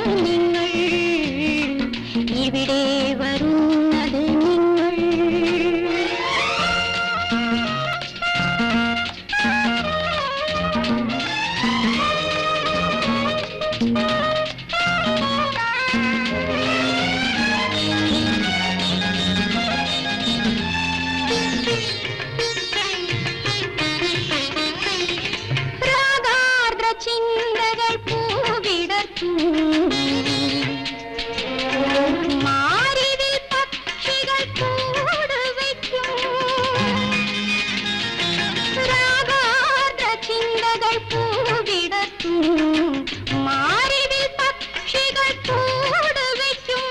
നിങ്ങൾ ഇവിടെ വരുന്നത് നിങ്ങൾ രാഗാർദ്ര ചിന്തകൾ പൂവിടർത്തും മാറിവിൽ പക്ഷികൾ കൂടുവയ്ക്കും രാഗാർദ്ര ചിന്തകൾ പൂവിടർത്തും മാറിവിൽ പക്ഷികൾ കൂടുവയ്ക്കും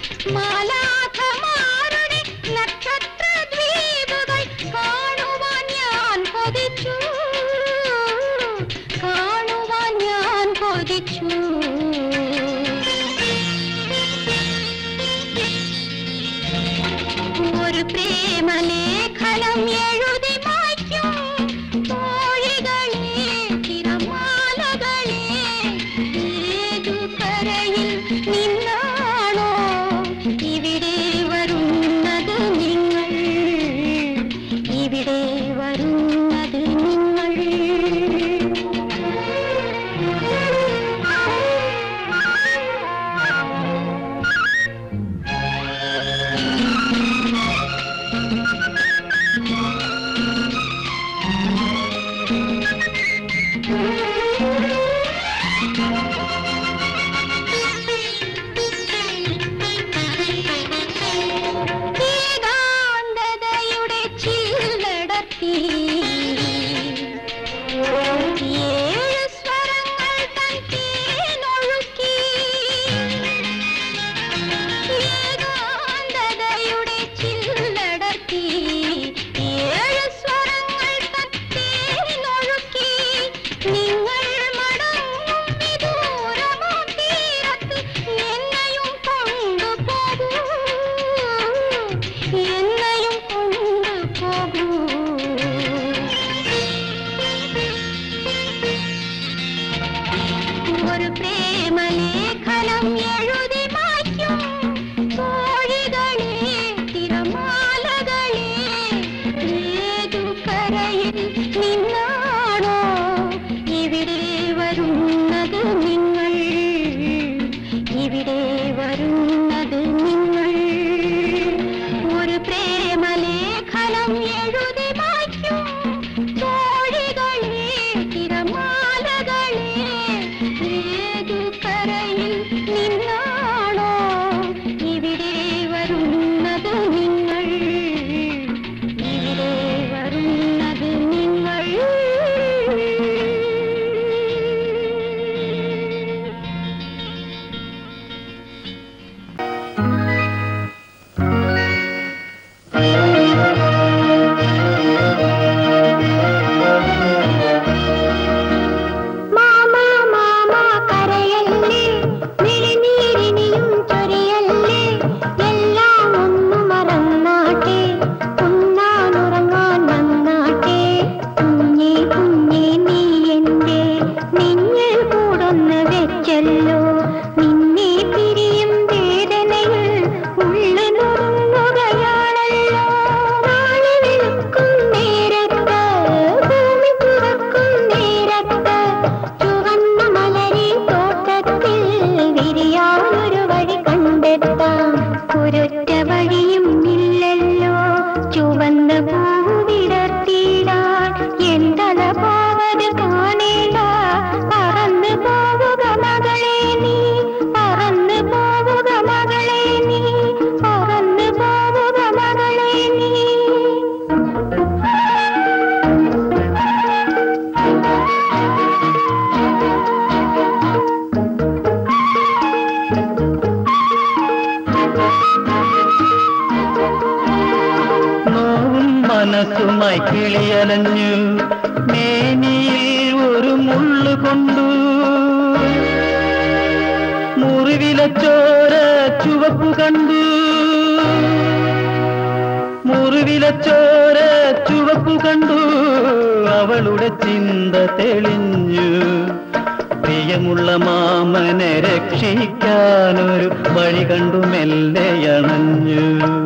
മാലാഖമാരുടെ നക്ഷത്ര ദ്വീപുകൾ കാണുവാൻ ഞാൻ കൊതിച്ചു കാണുവാൻ ഞാൻ കൊതിച്ചു ഒരു പ്രേമലേഖനം എഴുതി മായ്ക്കും തോഴികളെ തിരമാലകളെ ഏതു കരയിൽ നിന്നാണോ ഇവിടെ വരുന്നത് നിങ്ങൾ ഇവിടെ വരുന്നത് നിങ്ങൾ ഏകാന്തതയുടെ ചില്ലടത്തി ഏഴ് സ്വരങ്ങൾ തൻ തേനൊഴുക്കി ഏകാന്തതയുടെ ചില്ലടത്തി ഏഴ് സ്വരങ്ങൾ തൻ തേനൊഴുക്കി നിങ്ങൾ മടങ്ങും വിദൂരമോ തീരത്ത് എന്നെയും കൊണ്ടുപോകൂ എന്നെയും കൊണ്ടുപോകൂ ഒരു പ്രേമലേഖനം എഴുതി മായ്ക്കും തോഴികളെ തിരമാലകളെ ഏതു കരയിൽ നിന്നാണോ ഇവിടെ വരുന്നത് നിങ്ങൾ ഇവിടെ വരുന്നത് നിങ്ങൾ ഒരു പ്രേമലേഖനം എഴുതി മായ്ക്കും തോഴികളെ തിരമാലകളെ ഏതു കരയിൽ നിന്നാണോ ഇവിടെ വരുന്നത് നിങ്ങൾ ഇവിടെ വരുന്നത് നിങ്ങൾ മാമാ മാമാ കരയല്ലേ മിഴിനീരിനിയും ചൊരിയല്ലേ എല്ലാം ഒന്നു മറന്നാട്ടെ ഉണ്ണാനുറങ്ങാൻ വന്നാട്ടെ കുഞ്ഞേ കുഞ്ഞേ നീ എന്റെ നിന്നിൽ കൂടൊന്ന് വെച്ചല്ലോ നിന്നെ പിരിയും വേദനയിൽ ഉള്ളു നുറുങ്ങുകയാണല്ലോ നാളെ വെളുക്കും നേരത്ത് ഭൂമി തുറക്കും നേരത്ത് ചുവന്ന മലരി തോട്ടത്തിൽ വിരിയാനൊരു വഴി കണ്ടെത്താം ഒരൊറ്റ വഴിയും ഇല്ലല്ലോ ചുവന്ന പൂവിടർത്തിയിടാൻ എന്തല പോവത് കാണേണ്ട പറന്നു പോവുക മകളെ നീ പറന്നു പോവുക മകളെ നീ പറന്നു പോവുക മകളെ നീ നോവും മനസ്സുമായി കിളിയലഞ്ഞു മേനിയിൽ ഒരു മുള്ളു കൊണ്ടു മുറിവിലെ ചോര ചുവപ്പു കണ്ടു മുറിവിലെ ചോര ചുവപ്പു കണ്ടു അവളുടെ ചിന്ത തെളിഞ്ഞു പ്രിയമുള്ള മാമനെ രക്ഷിക്കാനൊരു വഴി കണ്ടു മെല്ലെ അണഞ്ഞു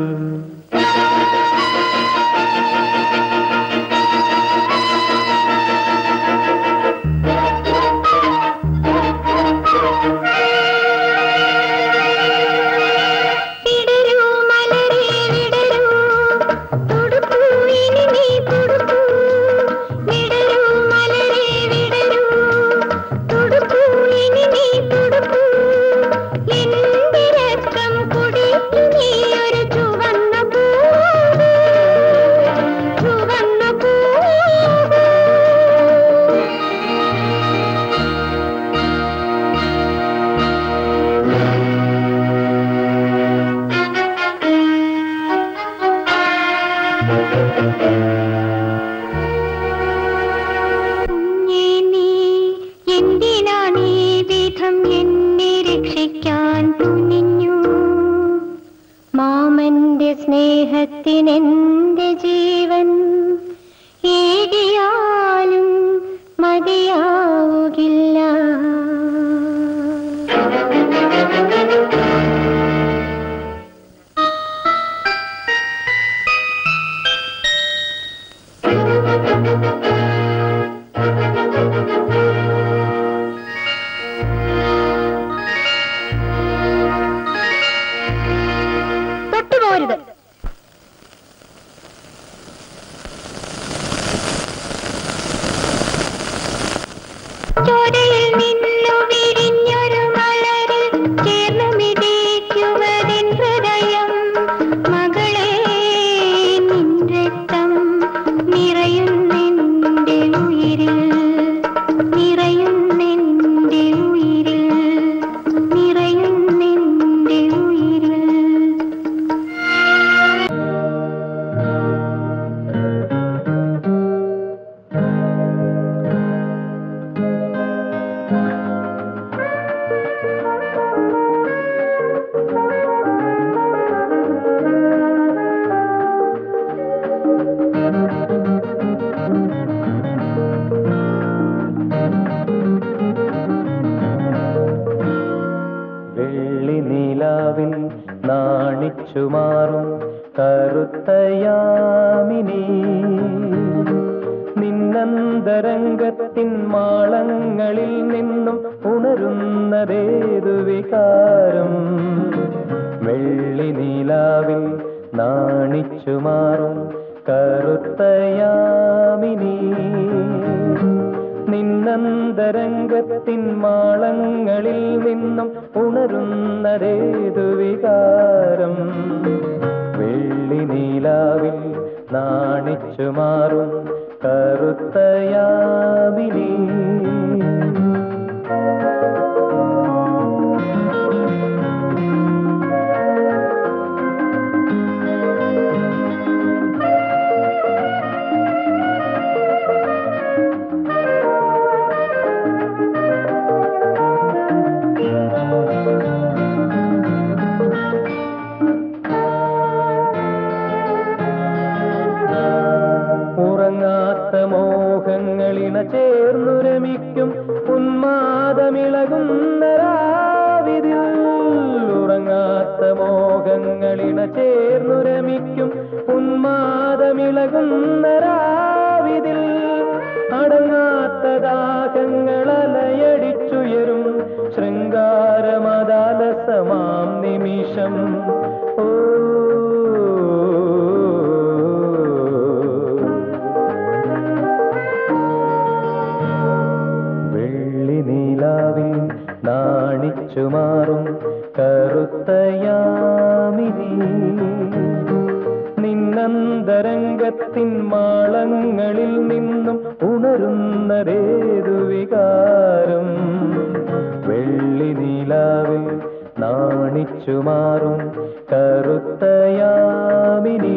വിടരൂ മലരേ വിടരൂ തുടുക്കൂ ഇനി നീ തുടുക്കൂ വിടരൂ മലരേ വിടരൂ തുടുക്കൂ ഇനി നീ തുടുക്കൂ എന്റെ രക്തം കുടിക്കു നീ ഒരു ചുവന്ന പൂവ് ചുവന്ന പൂവ് കുഞ്ഞേ നീ എന്തിനാണീ വിധം എന്നെ രക്ഷിക്കാൻ തുനിഞ്ഞു മാമന്റെ സ്നേഹത്തിനെന്റെ ജീവൻ ഏകിയാലും മതിയാവുകില്ല തൊട്ടുപോരുത് ചോരയിൽ നിന്നു വിരിഞ്ഞൊരു മലരിൽ ചേർന്നു മിടിക്കുവതിൻ ഹൃദയം മകളെ നിൻ രക്തം നിറയുന്നെന്റെ ഉയിരിൽ നിറയുന്നെന്റെ ഉയിരിൽ നിറയുന്നെന്റെ ഉയിരിൽ വെള്ളി നീലാവിൽ നാണിച്ചു മാറും കറുത്തയാമിനി നിന്നന്തരംഗത്തിൻ മാളങ്ങളിൽ നിന്നും ഉണരുന്നതേതു വികാരം വെള്ളി നീലാവിൽ നാണിച്ചു മാറും കറുത്തയാമിനി നിന്നന്തരംഗത്തിൻ മാളങ്ങളിൽ നിന്നും ഉണരുന്നതേതു വികാരം വെള്ളി നീലാവിൽ നാണിച്ചു മാറും കറുത്തയാമിനി ഉറങ്ങാത്ത മോഹങ്ങളിണ ചേർന്നു രമിക്കും ഉന്മാദമിളകുന്ന രാവിതിൽ ഉറങ്ങാത്ത മോഹങ്ങളിണ ചേർന്നു രമിക്കും ഉന്മാദമിളകുന്ന രാവിതിൽ അടങ്ങാത്ത ദാഹങ്ങൾ അലയടിച്ചുയരും ശൃംഗാരമദാലസമാം നിമിഷം ഓ വെള്ളി നീലാവിൽ നാണിച്ചു മാറും കറുത്തയാമിനി നിന്നന്തരംഗത്തിൻ മാളങ്ങളിൽ നിന്നും ഉണരുന്നതേതു വികാരം വെള്ളി നീലാവിൽ നാണിച്ചു മാറും കറുത്തയാമിനി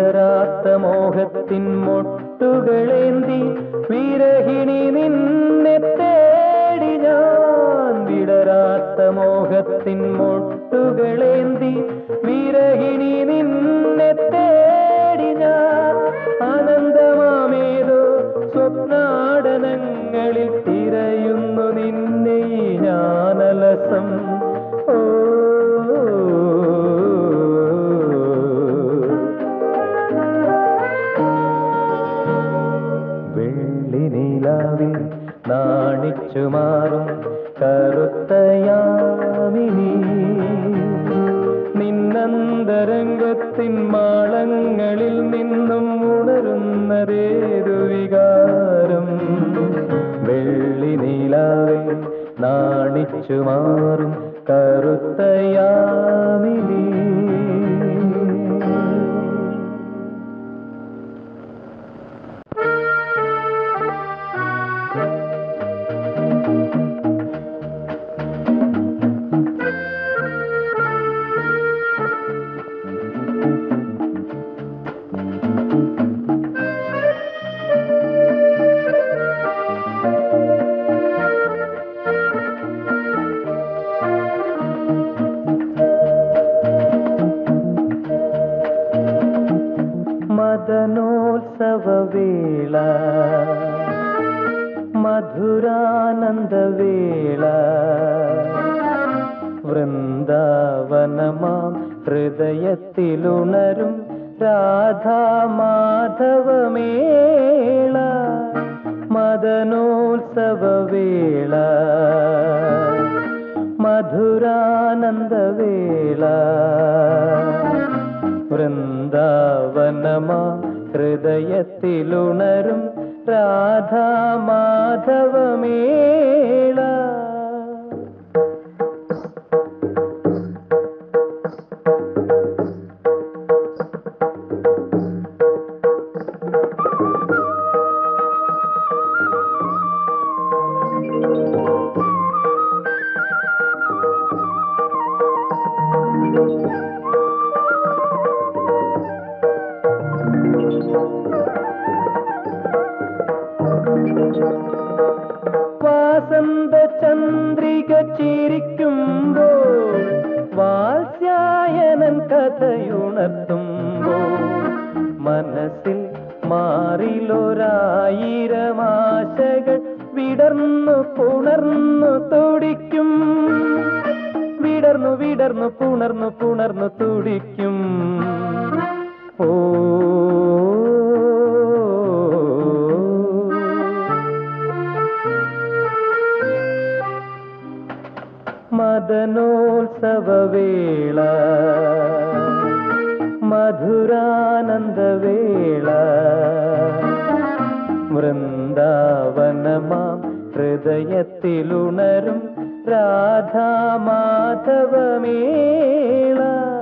വിടരാത്ത മോഹത്തിൻ മൊട്ടുകളേന്തി വിരഹിണി നിന്നെ തേടി ഞാൻ വിടരാത്ത മോഹത്തിൻ മൊട്ടുകളേന്തി വിരഹിണി നിന്നെ തേടി ഞാൻ ആനന്ദമാമേതോ സ്വപ്നാടനങ്ങളിൽ തിരയുന്നു നിന്നെ ഈ ഞാനലസം ഓ വെള്ളി നീലാവിൽ നാണിച്ചു മാറും കറുത്തയാമിനി നിന്നന്തരംഗത്തിൻ മാളങ്ങളിൽ നിന്നും ഉണരുന്നതേതു വികാരം വെള്ളി നീലാവിൽ നാണിച്ചു മാറും കറുത്തയാമിനി മദനോത്സവവേള മധുരാനന്ദവേള വൃന്ദാവനമാം ഹൃദയത്തിലുണരും രാധാമാധവമേള മദനോത്സവവേള മധുരാനന്ദവേള വൃന്ദാവനമാ ഹൃദയത്തിലുണരും രാധാമാധവമേള വാസന്ത ചന്ദ്രിക ചിരിക്കുമ്പോൾ വാത്സ്യായനൻ കഥയുണർത്തുമ്പോൾ മനസ്സിൽ മാറിലൊരായിരം ആശകൾ വിടർന്നു പുണർന്നു തുടിക്കും വിടർന്നു വിടർന്നു പുണർന്നു പുണർന്നു തുടിക്കും ഓ മദനോത്സവവേള മധുരാനന്ദവേള വൃന്ദാവനമാം ഹൃദയത്തിലുണരും രാധാമാധവമേള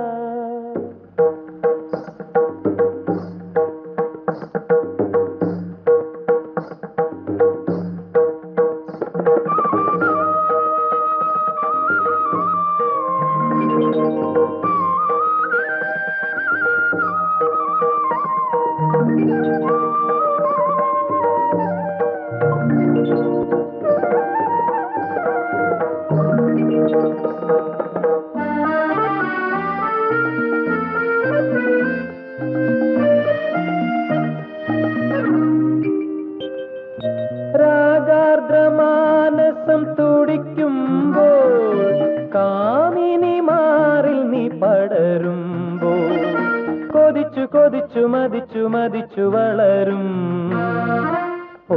രാഗാർദ്രമാനസം തുടിക്കുമ്പോൾ കാമിനി മാറിൽ നീ പടരുമ്പോൾ കൊതിച്ചു കൊതിച്ചു മതിച്ചു മതിച്ചു വളരും ഓ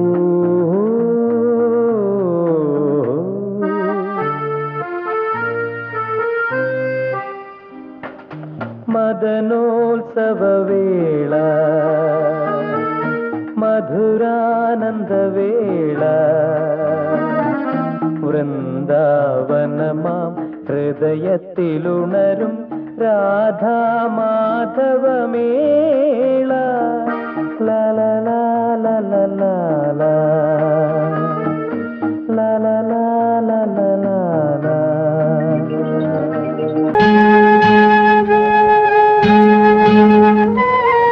മദനോത്സവവേള മധുരാനന്ദവേള വൃന്ദാവനമാം ഹൃദയത്തിലുണരും രാധാമാധവമേള ലല ലല ലല ലല ലല ലല ലല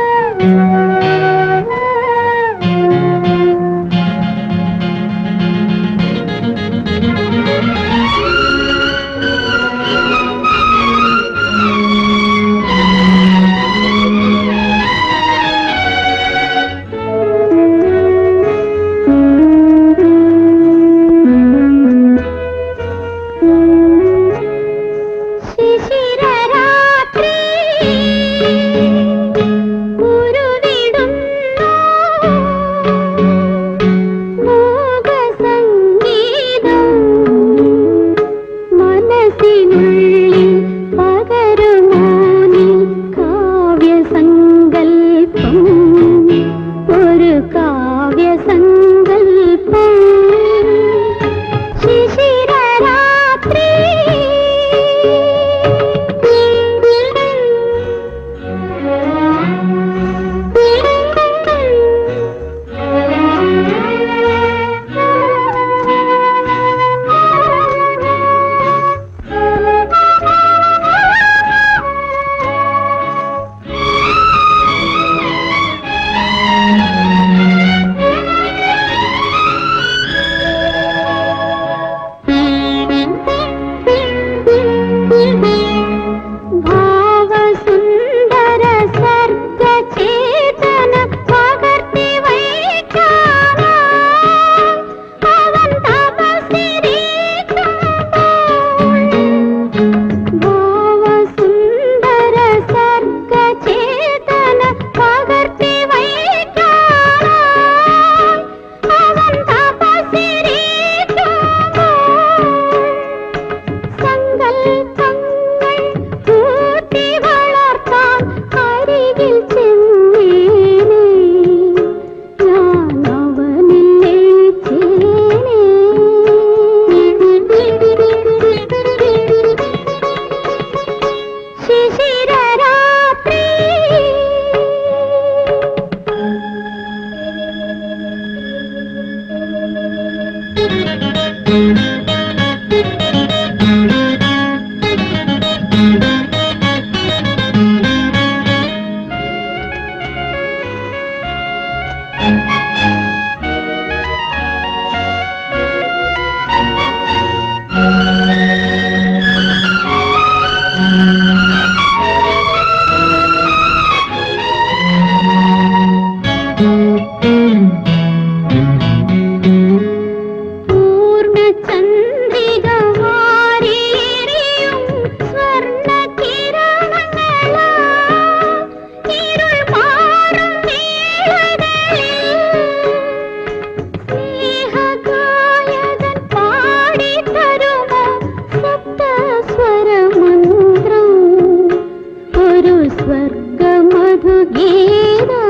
ഒരു സ്വർഗമധുഗീതം